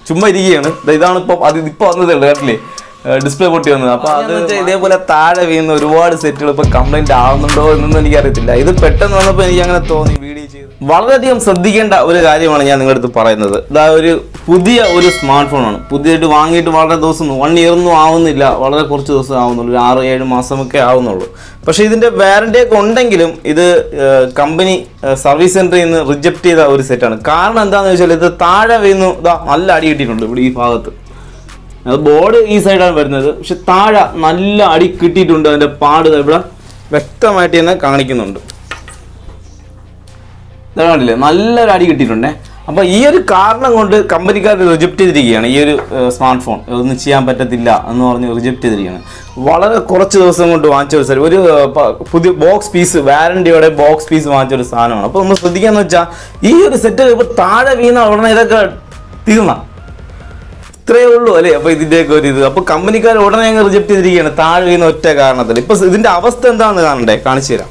ചുമ്മാ ഇരിക്കുകയാണ് ദാ ഇതാണ് ഇപ്പൊ അത് ഇപ്പൊ വന്നതേ ഉള്ളൂ കേട്ടില്ലേ ഡിസ്പ്ലേ പൊട്ടി വന്നത് അപ്പൊ അത് വെച്ചാൽ ഇതേപോലെ താഴെ വീഴുന്ന ഒരുപാട് സെറ്റുകൾ ഇപ്പൊ കംപ്ലൈന്റ് ആവുന്നുണ്ടോ എന്നൊന്നും എനിക്കറിയത്തില്ല ഇത് പെട്ടെന്ന് വന്നപ്പോൾ എനിക്ക് അങ്ങനെ തോന്നി വീഡിയോ ചെയ്ത് വളരെയധികം ശ്രദ്ധിക്കേണ്ട ഒരു കാര്യമാണ് ഞാൻ നിങ്ങളുടെ അടുത്ത് പറയുന്നത് ഇതാ ഒരു പുതിയ ഒരു സ്മാർട്ട് ഫോണാണ് പുതിയതായിട്ട് വാങ്ങിയിട്ട് വളരെ ദിവസം വൺ ഇയർ ഒന്നും ആവുന്നില്ല വളരെ കുറച്ച് ദിവസം ആവുന്നുള്ളൂ ഒരു ആറ് ഏഴ് മാസമൊക്കെ ആവുന്നുള്ളൂ പക്ഷേ ഇതിന്റെ വാറണ്ടി ഒക്കെ ഉണ്ടെങ്കിലും ഇത് കമ്പനി സർവീസ് സെന്ററിൽ നിന്ന് റിജക്ട് ചെയ്ത ഒരു സെറ്റാണ് കാരണം എന്താണെന്ന് വെച്ചാൽ ഇത് താഴെ വീഴുന്നു ഇതാ നല്ല അടി കിട്ടിയിട്ടുണ്ട് ഇവിടെ ഈ ഭാഗത്ത് അത് ബോർഡ് ഈ സൈഡാണ് വരുന്നത് പക്ഷെ താഴെ നല്ല അടി കിട്ടിയിട്ടുണ്ട് അതിന്റെ പാട് ദാ ഇവിടെ വ്യക്തമായിട്ട് തന്നെ കാണിക്കുന്നുണ്ട് ഇതാ കണ്ടില്ലേ നല്ലൊരു അടി കിട്ടിയിട്ടുണ്ടേ അപ്പൊ ഈ ഒരു കാരണം കൊണ്ട് കമ്പനിക്കാർ റിജക്ട് ചെയ്തിരിക്കുകയാണ് ഈ ഒരു സ്മാർട്ട് ഫോൺ ഒന്നും ചെയ്യാൻ പറ്റത്തില്ല എന്ന് പറഞ്ഞ് റിജക്ട് ചെയ്തിരിക്കുകയാണ് വളരെ കുറച്ച് ദിവസം കൊണ്ട് വാങ്ങിച്ച ഒരു സാധനം ഒരു ഏർ, പ- പുതിയ ബോക്സ് പീസ് വാറണ്ടിയോടെ ബോക്സ് പീസ് വാങ്ങിച്ച ഒരു സാധനമാണ് അപ്പോൾ നമ്മൾ ശ്രദ്ധിക്കാന്ന് വെച്ചാൽ ഈ ഒരു സെറ്റ് ഇപ്പോൾ താഴെ വീണ ഉടനെ ഇതൊക്കെ തീർന്ന ഇത്രയേ ഉള്ളൂ അല്ലേ അപ്പൊ ഇതിന്റെയൊക്കെ ഒരു ഇത് അപ്പൊ കമ്പനിക്കാർ ഉടനെ അങ്ങ് റിജക്ട് ചെയ്തിരിക്കുകയാണ് താഴെ വീഴുന്ന ഒറ്റ കാരണത്തിൽ ഇപ്പൊ ഇതിന്റെ അവസ്ഥ എന്താണെന്ന് കാണണ്ടേ കാണിച്ചു തരാം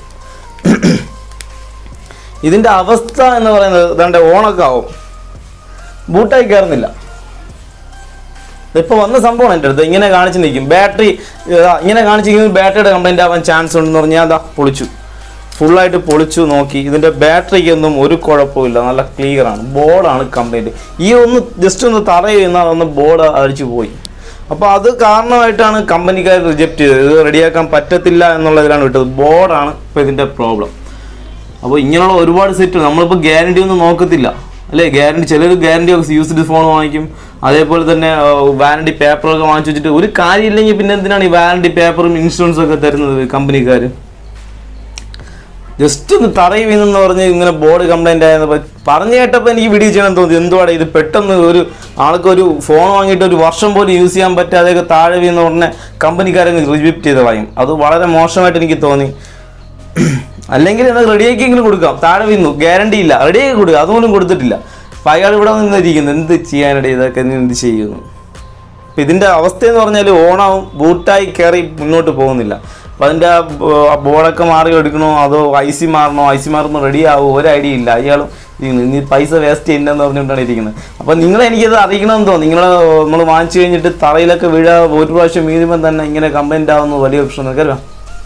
ഇതിന്റെ അവസ്ഥ എന്ന് പറയുന്നത് ഇതാണ്ട് ഓണൊക്കെ ആവും ബൂട്ടായി കയറുന്നില്ല ഇപ്പൊ വന്ന സംഭവമാണ് എൻ്റെ അടുത്ത് ഇങ്ങനെ കാണിച്ച് നിൽക്കും ബാറ്ററി ഇങ്ങനെ കാണിച്ചിരിക്കുന്നത് ബാറ്ററിയുടെ കംപ്ലൈന്റ് ആവാൻ ചാൻസ് ഉണ്ടെന്ന് പറഞ്ഞാൽ അതാ പൊളിച്ചു ഫുള്ളായിട്ട് പൊളിച്ചു നോക്കി ഇതിന്റെ ബാറ്ററിക്കൊന്നും ഒരു കുഴപ്പമില്ല നല്ല ക്ലിയർ ആണ് ബോർഡാണ് കംപ്ലൈന്റ് ഈ ഒന്ന് ജസ്റ്റ് ഒന്ന് തറയുന്ന ഒന്ന് ബോർഡ് അടിച്ചു പോയി അപ്പോൾ അത് കാരണമായിട്ടാണ് കമ്പനിക്കാർ റിജക്ട് ചെയ്തത് ഇത് റെഡിയാക്കാൻ പറ്റത്തില്ല എന്നുള്ളതിലാണ് വിട്ടത് ബോർഡാണ് ഇപ്പോൾ ഇതിന്റെ പ്രോബ്ലം അപ്പോൾ ഇങ്ങനെയുള്ള ഒരുപാട് സെറ്റ് നമ്മളിപ്പോൾ ഗ്യാരണ്ടി ഒന്നും നോക്കത്തില്ല അല്ലേ ഗ്യാരണ്ടി ചിലർ ഗ്യാരണ്ടി ഒക്കെ യൂസ്ഡ് ഫോൺ വാങ്ങിക്കും അതേപോലെ തന്നെ വാറണ്ടി പേപ്പറൊക്കെ വാങ്ങിച്ചു വെച്ചിട്ട് ഒരു കാര്യമില്ലെങ്കിൽ പിന്നെ എന്തിനാണ് ഈ വാറണ്ടി പേപ്പറും ഇൻഷുറൻസും ഒക്കെ തരുന്നത് കമ്പനിക്കാർ ജസ്റ്റ് ഒന്ന് തറയിൽ വീണെന്ന് പറഞ്ഞ് ഇങ്ങനെ ബോർഡ് കംപ്ലൈന്റ് ആയെന്ന് പ- പറഞ്ഞു കേട്ടപ്പോൾ എനിക്ക് വീഡിയോ ചെയ്യണം തോന്നി എന്തുവാടെ ഇത് പെട്ടെന്ന് ഒരു ആൾക്ക് ഒരു ഫോൺ വാങ്ങിയിട്ട് ഒരു വർഷം പോലും യൂസ് ചെയ്യാൻ പറ്റാതെയൊക്കെ താഴെ വീഴുന്ന ഉടനെ കമ്പനിക്കാരങ്ങ് റിജക്ട് ചെയ്ത് കളയും അത് വളരെ മോശമായിട്ട് എനിക്ക് തോന്നി അല്ലെങ്കിൽ എന്നാൽ റെഡിയാക്കിയെങ്കിലും കൊടുക്കാം താഴെ വീണു ഗ്യാരണ്ടി ഇല്ല റെഡിയാക്കി കൊടുക്കുക അതുപോലും കൊടുത്തിട്ടില്ല അപ്പം അയാൾ ഇവിടെ നിന്നിരിക്കുന്നു എന്ത് ചെയ്യാനിട ഇതൊക്കെ നീ എന്ത് ചെയ്യുന്നു അപ്പം ഇതിൻ്റെ അവസ്ഥ എന്ന് പറഞ്ഞാൽ ഓണാവും ബൂട്ടായി കയറി മുന്നോട്ട് പോകുന്നില്ല അപ്പം അതിൻ്റെ ആ ബോർഡൊക്കെ മാറി എടുക്കണോ അതോ ഐ സി മാറണോ ഐ സി മാറുമ്പോൾ റെഡി ആവുമോ ഒരു ഐഡിയ ഇല്ല അയാളും നീ പൈസ വേസ്റ്റ് ചെയ്യണ്ടെന്ന് പറഞ്ഞുകൊണ്ടാണ് ഇരിക്കുന്നത് അപ്പം നിങ്ങൾ എനിക്കത് അറിയിക്കണമെന്ന് തോന്നി നിങ്ങൾ നമ്മൾ വാങ്ങിച്ചു കഴിഞ്ഞിട്ട് തറയിലൊക്കെ വീഴാ ഒരു പ്രാവശ്യം വീഴുമ്പോൾ തന്നെ ഇങ്ങനെ കംപ്ലൈൻ്റ് ആവുന്നത് വലിയ പ്രശ്നം നിൽക്കല്ലോ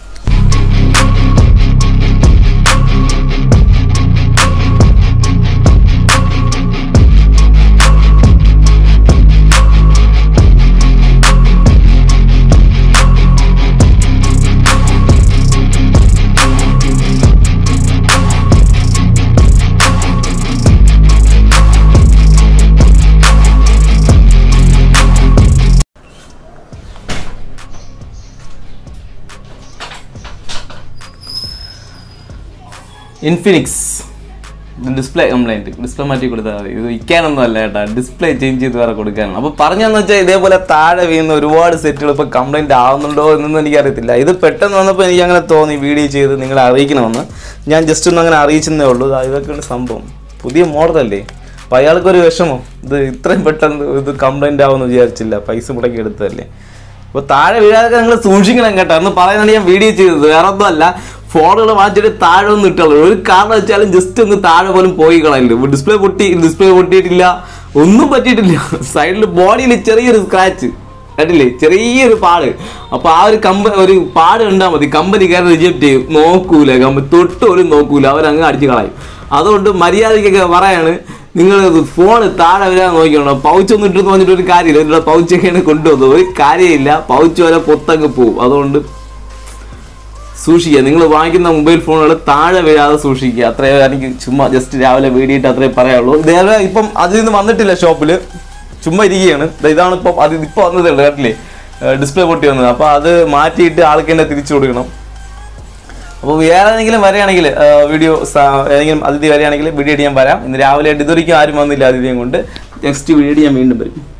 ഇൻഫിനിക്സ് ഡിസ്പ്ലേ കംപ്ലൈൻറ്റ് ഡിസ്പ്ലേ മാറ്റി കൊടുത്താൽ മതി ഇത് വിൽക്കാനൊന്നും അല്ല കേട്ടോ ഡിസ്പ്ലേ ചേഞ്ച് ചെയ്ത് വേറെ കൊടുക്കാനാണ് അപ്പോൾ പറഞ്ഞതെന്ന് വെച്ചാൽ ഇതേപോലെ താഴെ വീഴുന്ന ഒരുപാട് സെറ്റുകൾ ഇപ്പോൾ കംപ്ലൈൻറ്റ് ആവുന്നുണ്ടോ എന്നൊന്നും എനിക്കറിയത്തില്ല ഇത് പെട്ടെന്ന് വന്നപ്പോൾ എനിക്ക് അങ്ങനെ തോന്നി വീഡിയോ ചെയ്ത് നിങ്ങളെ അറിയിക്കണമെന്ന് ഞാൻ ജസ്റ്റ് ഒന്ന് അങ്ങനെ അറിയിച്ചെന്നേ ഉള്ളൂ ദാ ഇതൊക്കെയാണ് സംഭവം പുതിയ മോഡലല്ലേ അപ്പോൾ അയാൾക്കൊരു വിഷമം ഇത് ഇത്രയും പെട്ടെന്ന് ഇത് കംപ്ലൈൻറ്റ് ആവുമെന്ന് വിചാരിച്ചില്ല പൈസ മുടക്കി എടുത്തതല്ലേ അപ്പോൾ താഴെ വീഴാതെ നിങ്ങൾ സൂക്ഷിക്കണം കേട്ടോ എന്ന് പറയാനാണ് ഞാൻ വീഡിയോ ചെയ്തത് വേറെ ഒന്നും അല്ല ഫോണുകൾ മാറ്റിയിട്ട് താഴെ ഒന്ന് ഇട്ടുള്ളൂ ഒരു കാരണം വെച്ചാലും ജസ്റ്റ് ഒന്ന് താഴെ പോലും പോയി കളയില്ല ഡിസ്പ്ലേ പൊട്ടി ഡിസ്പ്ലേ പൊട്ടിയിട്ടില്ല ഒന്നും പറ്റിയിട്ടില്ല സൈഡിൽ ബോഡിയിൽ ചെറിയൊരു സ്ക്രാച്ച് കണ്ടില്ലേ ചെറിയൊരു പാട് അപ്പൊ ആ ഒരു കമ്പ ഒരു പാട് കണ്ടാൽ മതി കമ്പനിക്കാരെ റിജക്ട് ചെയ്യും നോക്കൂല കമ്പനി തൊട്ട് പോലും നോക്കൂല അവരങ്ങ് അടിച്ചു കളയും അതുകൊണ്ട് മര്യാദയ്ക്കൊക്കെ പറയാണ് നിങ്ങൾ ഫോൺ താഴെ വരാൻ നോക്കിക്കണോ പൗച്ച് ഒന്നും ഇട്ടെന്ന് പറഞ്ഞിട്ട് ഒരു കാര്യമില്ല ഇതിലുള്ള പൗച്ചൊക്കെയാണ് കൊണ്ടുവന്നത് ഒരു കാര്യമില്ല പൗച്ച് വരെ പൊത്തങ്ങ് പോവും അതുകൊണ്ട് സൂക്ഷിക്കുക നിങ്ങൾ വാങ്ങിക്കുന്ന മൊബൈൽ ഫോണുകൾ താഴെ വീഴാതെ സൂക്ഷിക്കുക അത്രേ എനിക്ക് ചുമ്മാ ജസ്റ്റ് രാവിലെ വീടിയിട്ട് അത്രേ പറയാനുള്ളൂ ഇതേപോലെ ഇപ്പം അതിൽ നിന്ന് വന്നിട്ടില്ല ഷോപ്പിൽ ചുമ്മാ ഇരിക്കുകയാണ് ദാ ഇതാണ് ഇപ്പം അത് ഇപ്പം വന്നതേ ഉള്ളൂ കേട്ടില്ലേ ഡിസ്പ്ലേ പൊട്ടി വന്നത് അപ്പോൾ അത് മാറ്റിയിട്ട് ആൾക്ക് തന്നെ തിരിച്ചു കൊടുക്കണം അപ്പോൾ വേറെ ഏതെങ്കിലും വരികയാണെങ്കിൽ വീഡിയോ ഏതെങ്കിലും അതിഥി വരികയാണെങ്കിൽ വീഡിയോ ഞാൻ വരാം ഇന്ന് രാവിലെ ആയിട്ട് ഇതൊരിക്കലും ആരും വന്നില്ല അതിഥിയും കൊണ്ട് നെക്സ്റ്റ് വീഡിയോ ഞാൻ വീണ്ടും വരും